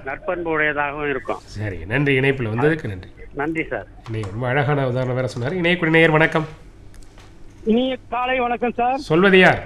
நட்பண்பு உடையதாகவும் இருக்கும் சரி நன்றி இணைப்பில் வந்ததுக்கு நன்றி நன்றி சார் இணை ரொம்ப அழகான உதாரணம் வேற சொன்னார் இணையக்குடி நேயர் வணக்கம் இனிய காலை வணக்கம் சார் சொல்வது யார்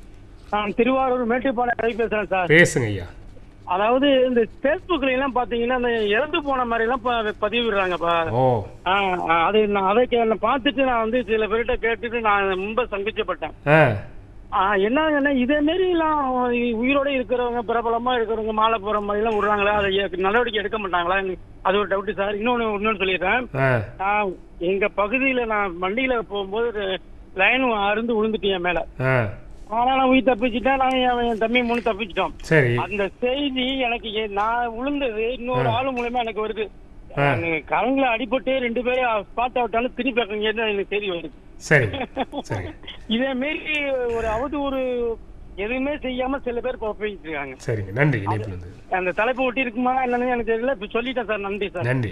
நான் திருவாரூர் மேட்டுப்பாளையம் ரவி பேசுறேன் சார் பேசுங்க ஐயா அதாவது இந்த பேஸ்புக்ல எல்லாம் பாத்தீங்கன்னா இந்த இறந்து போன மாதிரி எல்லாம் ப- பதிவிடுறாங்கப்பா ஓ ஆ, ஆ, அது நான் அதை கே- நான் பார்த்துட்டு நான் வந்து சில பேர்கிட்ட கேட்டுட்டு நான் ரொம்ப சங்கிச்சப்பட்டேன் ஆ ஆ, என்னங்கன்னா இதே மாரி எல்லாம் உயிரோட இருக்கிறவங்க பிரபலமா இருக்கிறவங்க மாலை போற மாதிரி எல்லாம் விடுறாங்களா அதை எ- நடவடிக்கை எடுக்க மாட்டாங்களா எனக்கு அது ஒரு டவுட் சார் இன்னொன்னு இன்னொன்னு சொல்லிடுறேன் ஆ நான் எங்க பகுதியில நான் வண்டியில போகும்போது லைன் அருந்து விழுந்துட்டேன் என் மேல ஆ ஆனா நான் உயிர் தப்பிச்சுட்டேன் நான் என் என் தம்பி மூணு தப்பிச்சிட்டோம் சரி அந்த செய்தி எனக்கு ஏ- நான் விழுந்தது இன்னொரு ஆளு மூலமா எனக்கு வருது ஆ. கரங்களை அடிபட்டு ரெண்டு பேரும் ஸ்பாட் அவுட்டாலும் திருப்பி பக்கம் எனக்கு தெரிய வருது சரி சரி இதே மாரி ஒரு அவதூறு எதுவுமே செய்யாம சில பேர் போயிட்டு இருக்காங்க சரிங்க நன்றி இணைப்பில் வந்தது அந்த தலைப்பு ஒட்டி இருக்குமா என்னன்னு எனக்கு தெரியல இப்ப சொல்லிட்டேன் சார் நன்றி சார் நன்றி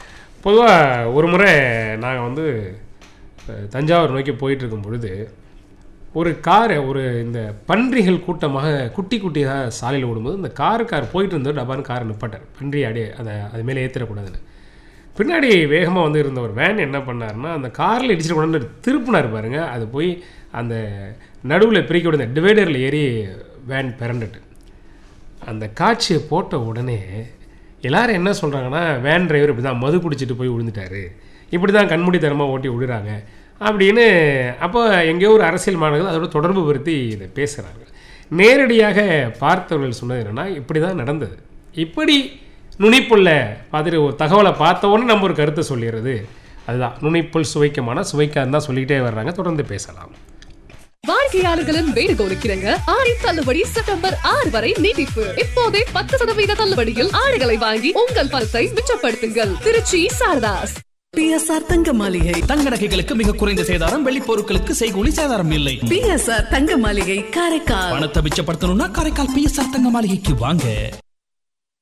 பொதுவாக ஒரு முறை நாங்கள் வந்து அஹ், தஞ்சாவூர் நோக்கி போயிட்டு இருக்கும் பொழுது ஒரு காரை ஒரு இந்த பன்றிகள் கூட்டமாக குட்டி குட்டியாக சாலையில் ஓடும்போது இந்த காருக்கார் போயிட்டு இருந்தவர் டபான்னு காரை நிப்பாட்டார் பன்றி அடி அதை அது மேலே ஏற்றிடக்கூடாதுன்னு பின்னாடி வேகமாக வந்து இருந்த ஒரு வேன் என்ன பண்ணாருன்னா அந்த காரில் இடிச்சிட்டு கொண்டு திருப்பினார் பாருங்க அது போய் அந்த நடுவில் பிரிக்க விட டிவைடரில் ஏறி வேன் பிறண்டுட்டு அந்த காட்சியை போட்ட உடனே எல்லாரும் என்ன சொல்கிறாங்கன்னா வேன் டிரைவர் இப்படி தான் மது குடிச்சிட்டு போய் விழுந்துட்டாரு இப்படி தான் கண்மூடித்தனமாக ஓட்டி விடுறாங்க அப்படின்னு அப்போ எங்கேயோ ஒரு அரசியல் மாணவர்கள் அதோட தொடர்பு படுத்தி இதை பேசுகிறாங்க நேரடியாக பார்த்தவர்கள் சொன்னது என்னென்னா இப்படி தான் நடந்தது இப்படி நுனிப்புள்ள பார்த்துட்டு ஒரு தகவலை பார்த்த உடனே நம்ம ஒரு கருத்தை சொல்லிடுறது அதுதான் நுனிப்புல் சுவைக்கமான சுவைக்காதுன்னு தான் சொல்லிக்கிட்டே வர்றாங்க தொடர்ந்து பேசலாம் வாடிக்கையாளர்களின் வேண்டுகோளுக்கிறங்க ஆடி தள்ளுபடி செப்டம்பர் ஆறு வரை நீட்டிப்பு இப்போதே பத்து சதவீத தள்ளுபடியில் ஆடைகளை வாங்கி உங்கள் பணத்தை மிச்சப்படுத்துங்கள் திருச்சி சாரதாஸ் பிஎஸ்ஆர் தங்க மாளிகை தங்க நகைகளுக்கு மிக குறைந்த சேதாரம் வெள்ளி பொருட்களுக்கு செய்கூலி சேதாரம் இல்லை பிஎஸ்ஆர் தங்க மாளிகை காரைக்கால் பணத்தை மிச்சப்படுத்தணும்னா காரைக்கால் பிஎஸ்ஆர் தங்க மாளிகைக்கு வாங்க